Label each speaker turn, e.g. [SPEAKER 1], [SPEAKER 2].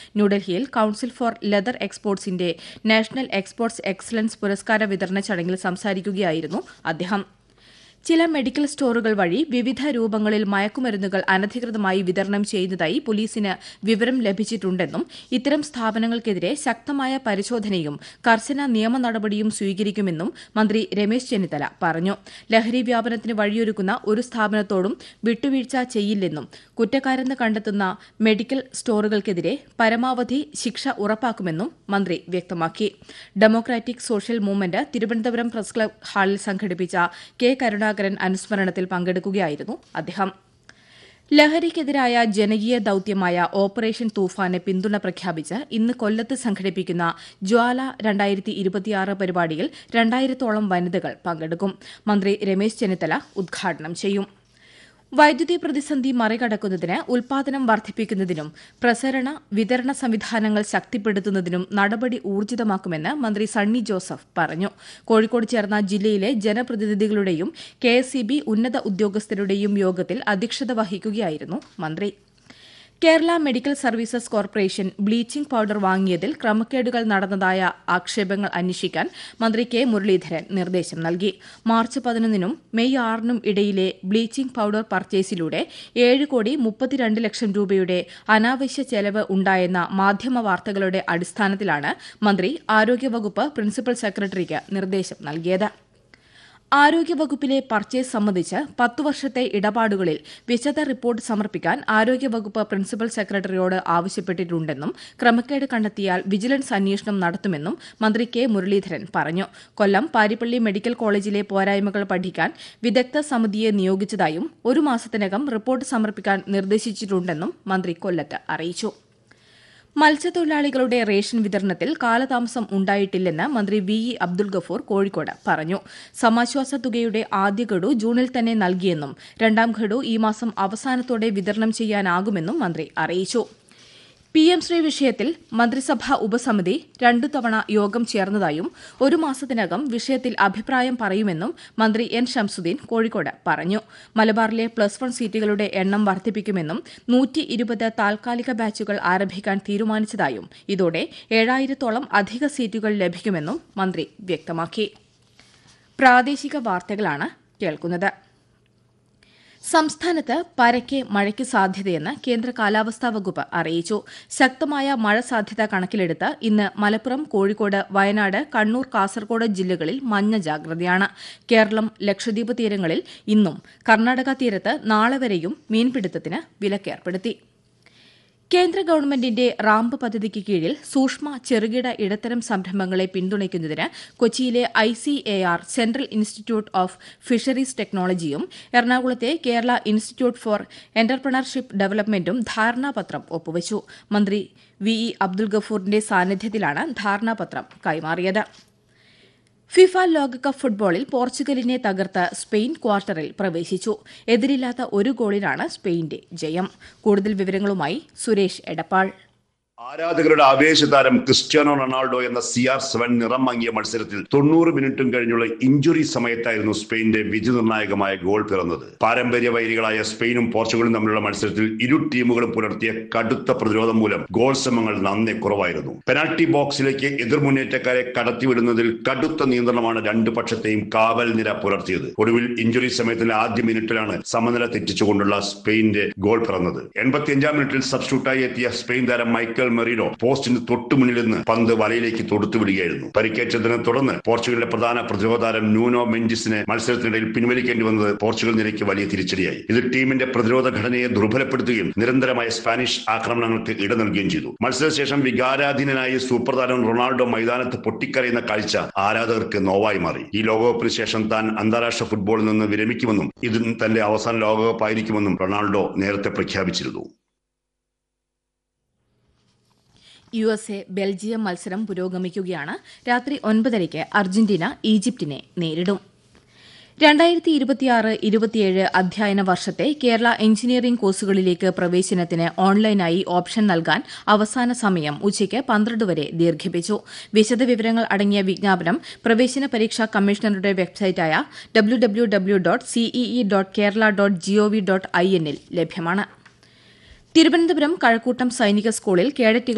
[SPEAKER 1] ന്യൂഡൽഹിയിൽ council for leather എക്സ്പോർട്സിന്റെ national exports excellence പുരസ്കാര വിതരണ ചടങ്ങിൽ സംസാരിക്കുകയായിരുന്നു അദ്ദേഹം ചില മെഡിക്കൽ സ്റ്റോറുകൾ വഴി വിവിധ രൂപങ്ങളിൽ മയക്കുമരുന്നുകൾ അനധികൃതമായി വിതരണം ചെയ്യുന്നതായി പോലീസിന് വിവരം ലഭിച്ചിട്ടുണ്ടെന്നും ഇത്തരം സ്ഥാപനങ്ങൾക്കെതിരെ ശക്തമായ പരിശോധനയും കർശന നിയമ നടപടിയും സ്വീകരിക്കുമെന്നും മന്ത്രി രമേശ് ചെന്നിത്തല പറഞ്ഞു ലഹരി വ്യാപനത്തിന് വഴിയൊരുക്കുന്ന ഒരു സ്ഥാപനത്തോടും വിട്ടുവീഴ്ച ചെയ്യില്ലെന്നും കുറ്റക്കാരെന്ന് കണ്ടെത്തുന്ന മെഡിക്കൽ സ്റ്റോറുകൾക്കെതിരെ പരമാവധി ശിക്ഷ ഉറപ്പാക്കുമെന്നും മന്ത്രി വ്യക്തമാക്കി democratic social movement Thiruvananthapuram press club ഹാളിൽ സംഘടിപ്പിച്ച കെ കരുണാകരൻ അനുസ്മരണത്തിൽ പങ്കെടുക്കുകയായിരുന്നു അദ്ദേഹം ലഹരിക്കെതിരായ ജനകീയ ദൌത്യമായ ഓപ്പറേഷൻ തൂഫാന് പിന്തുണ പ്രഖ്യാപിച്ച് ഇന്ന് കൊല്ലത്ത് സംഘടിപ്പിക്കുന്ന ജ്വാല രണ്ടായിരത്തി ഇരുപത്തിയാറ് പരിപാടിയിൽ രണ്ടായിരത്തോളം വനിതകൾ പങ്കെടുക്കും മന്ത്രി രമേശ് ചെന്നിത്തല ഉദ്ഘാടനം ചെയ്യും വൈദ്യുതി പ്രതിസന്ധി മറികടക്കുന്നതിന് ഉൽപാദനം വർദ്ധിപ്പിക്കുന്നതിനും പ്രസരണ വിതരണ സംവിധാനങ്ങൾ ശക്തിപ്പെടുത്തുന്നതിനും നടപടി ഊർജിതമാക്കുമെന്ന് മന്ത്രി സണ്ണി ജോസഫ് പറഞ്ഞു കോഴിക്കോട് ചേർന്ന ജില്ലയിലെ ജനപ്രതിനിധികളുടെയും കെ ഉന്നത ഉദ്യോഗസ്ഥരുടെയും യോഗത്തിൽ അധ്യക്ഷത വഹിക്കുകയായിരുന്നു മന്ത്രി Kerala medical services corporation bleaching powder വാങ്ങിയതിൽ ക്രമക്കേടുകൾ നടന്നതായ ആക്ഷേപങ്ങൾ അന്വേഷിക്കാൻ മന്ത്രി കെ മുരളീധരൻ നിർദ്ദേശം നൽകി മാർച്ച് പതിനൊന്നിനും മെയ് ആറിനും ഇടയിലെ ബ്ലീച്ചിംഗ് പൌഡർ പർച്ചേസിലൂടെ ഏഴ് കോടി മുപ്പത്തിരണ്ട് ലക്ഷം രൂപയുടെ അനാവശ്യ ചെലവ് ഉണ്ടായെന്ന മാധ്യമ വാർത്തകളുടെ അടിസ്ഥാനത്തിലാണ് മന്ത്രി ആരോഗ്യവകുപ്പ് പ്രിൻസിപ്പൽ സെക്രട്ടറിക്ക് നിർദ്ദേശം നൽകിയത് ആരോഗ്യവകുപ്പിലെ പർച്ചേസ് സംബന്ധിച്ച് പത്തു വർഷത്തെ ഇടപാടുകളിൽ വിശദ റിപ്പോർട്ട് സമർപ്പിക്കാൻ ആരോഗ്യവകുപ്പ് പ്രിൻസിപ്പൽ സെക്രട്ടറിയോട് ആവശ്യപ്പെട്ടിട്ടുണ്ടെന്നും ക്രമക്കേട് കണ്ടെത്തിയാൽ വിജിലൻസ് അന്വേഷണം നടത്തുമെന്നും മന്ത്രി കെ മുരളീധരൻ പറഞ്ഞു കൊല്ലം പാരിപ്പള്ളി മെഡിക്കൽ കോളേജിലെ പോരായ്മകൾ പഠിക്കാൻ വിദഗ്ധ സമിതിയെ നിയോഗിച്ചതായും ഒരു മാസത്തിനകം റിപ്പോർട്ട് സമർപ്പിക്കാൻ നിർദ്ദേശിച്ചിട്ടുണ്ടെന്നും മന്ത്രി കൊല്ലത്ത് അറിയിച്ചു മത്സ്യത്തൊഴിലാളികളുടെ റേഷൻ വിതരണത്തിൽ കാലതാമസം ഉണ്ടായിട്ടില്ലെന്ന് മന്ത്രി വി ഇ അബ്ദുൽ ഗഫൂർ കോഴിക്കോട് പറഞ്ഞു സമാശ്വാസ തുകയുടെ ആദ്യ ഗഡു ജൂണിൽ തന്നെ നൽകിയെന്നും രണ്ടാം ഗഡു ഈ മാസം അവസാനത്തോടെ വിതരണം ചെയ്യാനാകുമെന്നും മന്ത്രി അറിയിച്ചു പി എം ശ്രീ വിഷയത്തിൽ മന്ത്രിസഭാ ഉപസമിതി രണ്ടു തവണ യോഗം ചേർന്നതായും ഒരു മാസത്തിനകം വിഷയത്തിൽ അഭിപ്രായം പറയുമെന്നും മന്ത്രി എൻ ഷംസുദ്ദീൻ കോഴിക്കോട് പറഞ്ഞു മലബാറിലെ പ്ലസ് വൺ സീറ്റുകളുടെ എണ്ണം വർദ്ധിപ്പിക്കുമെന്നും നൂറ്റി ഇരുപത് താൽക്കാലിക ബാച്ചുകൾ ആരംഭിക്കാൻ തീരുമാനിച്ചതായും ഇതോടെ ഏഴായിരത്തോളം അധിക സീറ്റുകൾ ലഭിക്കുമെന്നും മന്ത്രി വ്യക്തമാക്കി പ്രാദേശിക വാർത്തകളാണ് കേൾക്കുന്നത് സംസ്ഥാനത്ത് പരക്കെ മഴയ്ക്ക് സാധ്യതയെന്ന് കേന്ദ്ര കാലാവസ്ഥാ വകുപ്പ് അറിയിച്ചു ശക്തമായ മഴ സാധ്യത കണക്കിലെടുത്ത് ഇന്ന് മലപ്പുറം കോഴിക്കോട് വയനാട് കണ്ണൂർ കാസർഗോഡ് ജില്ലകളിൽ മഞ്ഞ ജാഗ്രതയാണ് കേരളം ലക്ഷദ്വീപ് തീരങ്ങളിൽ ഇന്നും കർണാടക തീരത്ത് നാളെ വരെയും മീൻപിടുത്തത്തിന് വിലക്കേർപ്പെടുത്തി കേന്ദ്ര ഗവൺമെന്റിന്റെ റാമ്പ് പദ്ധതിക്ക് കീഴിൽ സൂക്ഷ്മ ചെറുകിട ഇടത്തരം സംരംഭങ്ങളെ പിന്തുണയ്ക്കുന്നതിന് കൊച്ചിയിലെ I C A R central institute of fisheries ടെക്നോളജിയും എറണാകുളത്തെ കേരള ഇൻസ്റ്റിറ്റ്യൂട്ട് ഫോർ എന്റർപ്രണർഷിപ്പ് ഡെവലപ്മെന്റും ധാരണാപത്രം ഒപ്പുവച്ചു മന്ത്രി വി ഇ അബ്ദുൽ ഗഫൂറിന്റെ സാന്നിധ്യത്തിലാണ് ധാരണാപത്രം കൈമാറിയത് ഫിഫ ലോകകപ്പ് ഫുട്ബോളിൽ പോർച്ചുഗലിനെ തകർത്ത് സ്പെയിൻ ക്വാർട്ടറിൽ പ്രവേശിച്ചു എതിരില്ലാത്ത ഒരു ഗോളിനാണ് സ്പെയിന്റെ ജയം കൂടുതൽ വിവരങ്ങളുമായി സുരേഷ് എടപ്പാൾ
[SPEAKER 2] ആരാധകരുടെ ആവേശതാരം ക്രിസ്ത്യാനോ റൊണാൾഡോ എന്ന സി ആർ സെവൻ നിറം മങ്ങിയ മത്സരത്തിൽ തൊണ്ണൂറ് മിനിറ്റും കഴിഞ്ഞുള്ള ഇഞ്ചുറി സമയത്തായിരുന്നു സ്പെയിന്റെ വിധിനിർണായകമായ ഗോൾ പിറന്നത് പാരമ്പര്യ വൈരികളായ സ്പെയിനും പോർച്ചുഗലും തമ്മിലുള്ള മത്സരത്തിൽ ഇരു ടീമുകളും പുലർത്തിയ കടുത്ത പ്രതിരോധം മൂലം ഗോൾ ശ്രമങ്ങൾ നന്നേ കുറവായിരുന്നു പെനാൽറ്റി ബോക്സിലേക്ക് എതിർ മുന്നേറ്റക്കാരെ കടത്തിവിടുന്നതിൽ കടുത്ത നിയന്ത്രണമാണ് രണ്ടു പക്ഷത്തെയും കാവൽ നിര പുലർത്തിയത് ഒടുവിൽ ഇഞ്ചുറി സമയത്തിന്റെ ആദ്യ മിനിറ്റിലാണ് സമനില തെറ്റിച്ചുകൊണ്ടുള്ള സ്പെയിന്റെ ഗോൾ പിറന്നത് എൺപത്തിയഞ്ചാം മിനിറ്റിൽ സബ്സ്റ്റിറ്റ്യൂട്ടായി എത്തിയ സ്പെയിൻ താരം മൈക്കൽ മെറീനോ പോസ്റ്റിന് തൊട്ടുമുന്നിൽ നിന്ന് പന്ത് വലയിലേക്ക് തൊടുത്തുവിടുകയായിരുന്നു പരിക്കേറ്റതിനെ തുടർന്ന് പോർച്ചുഗലിന്റെ പ്രധാന പ്രതിരോധ താരം ന്യൂനോ മെഞ്ചിസിനെ മത്സരത്തിനിടയിൽ പിൻവലിക്കേണ്ടി വന്നത് പോർച്ചുഗൽ നിരയ്ക്ക് വലിയ തിരിച്ചടിയായി ഇത് ടീമിന്റെ പ്രതിരോധ ഘടനയെ ദുർബലപ്പെടുത്തുകയും നിരന്തരമായ സ്പാനിഷ് ആക്രമണങ്ങൾക്ക് ഇട നൽകുകയും ചെയ്തു മത്സരശേഷം വികാരാധീനനായി സൂപ്പർ താരം റൊണാൾഡോ മൈതാനത്ത് പൊട്ടിക്കരയുന്ന കാഴ്ച ആരാധകർക്ക് നോവായി മാറി ഈ ലോകകപ്പിന് ശേഷം താൻ അന്താരാഷ്ട്ര ഫുട്ബോളിൽ നിന്ന് വിരമിക്കുമെന്നും ഇത് തന്റെ അവസാന ലോകകപ്പായിരിക്കുമെന്നും റൊണാൾഡോ നേരത്തെ പ്രഖ്യാപിച്ചിരുന്നു
[SPEAKER 1] യു എസ് എ ബെൽജിയം മത്സരം പുരോഗമിക്കുകയാണ് രാത്രി ഒൻപതരയ്ക്ക് അർജന്റീന ഈജിപ്തിനെ നേരിടും രണ്ടായിരത്തി ഇരുപത്തിയാറ് ഇരുപത്തിയേഴ് അധ്യയന വർഷത്തെ കേരള എഞ്ചിനീയറിംഗ് കോഴ്സുകളിലേക്ക് പ്രവേശനത്തിന് ഓൺലൈനായി ഓപ്ഷൻ നൽകാൻ അവസാന സമയം ഉച്ചയ്ക്ക് പന്ത്രണ്ട് വരെ ദീർഘിപ്പിച്ചു വിശദവിവരങ്ങൾ അടങ്ങിയ വിജ്ഞാപനം പ്രവേശന പരീക്ഷാ കമ്മീഷണറുടെ വെബ്സൈറ്റായ W W W dot CEE dot Kerala dot GOV dot I എന്നിൽ ലഭ്യമാണ് തിരുവനന്തപുരം കഴക്കൂട്ടം സൈനിക സ്കൂളിൽ കേഡറ്റുകൾ